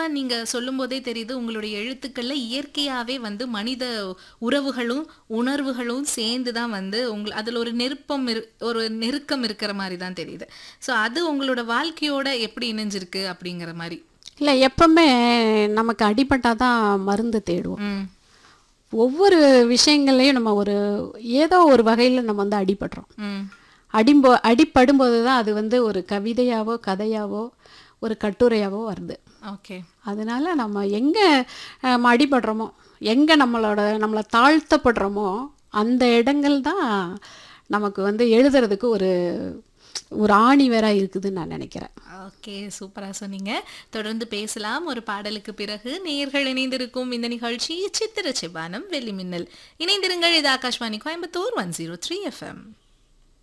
நீங்க சொல்லும்போதே தெரியுது உங்களுடைய எழுத்துக்கள்ல இயற்கையாவே வந்து மனித உறவுகளும் உணர்வுகளும் சேர்ந்து தான் வந்து உங்க அதுல ஒரு நெருப்பம் இரு- ஒரு நெருக்கம் இருக்கிற மாதிரி தான் தெரியுது ஸோ அது உங்களோட வாழ்க்கையோட எப்படி இணைஞ்சிருக்கு அப்படிங்கிற மாதிரி இல்லை எப்பவுமே நமக்கு அடிபட்டால் தான் மருந்து தேடுவோம் ம் ஒவ்வொரு விஷயங்கள்லையும் நம்ம ஒரு ஏதோ ஒரு வகையில் நம்ம வந்து அடிபடுறோம் ம் அடிம்போ அடிப்படும்போது தான் அது வந்து ஒரு கவிதையாவோ கதையாவோ ஒரு கட்டுரையாவோ வருது ஓகே அதனால நம்ம எங்கே நம்ம அடிபடுறோமோ எங்கே நம்மளோட நம்மளை தாழ்த்தப்படுறோமோ அந்த இடங்கள் தான் நமக்கு வந்து எழுதுறதுக்கு ஒரு ஒரு ஆணி வேற இருக்குதுன்னு நான் நினைக்கிறேன் ஓகே சூப்பரா சொன்னீங்க தொடர்ந்து பேசலாம் ஒரு பாடலுக்கு பிறகு நேர்கள் இணைந்திருக்கும் இந்த நிகழ்ச்சி சித்திர செவ்வானம் வெள்ளி மின்னல் இணைந்திருங்கள் இது Akashvani Coimbatore one zero three FM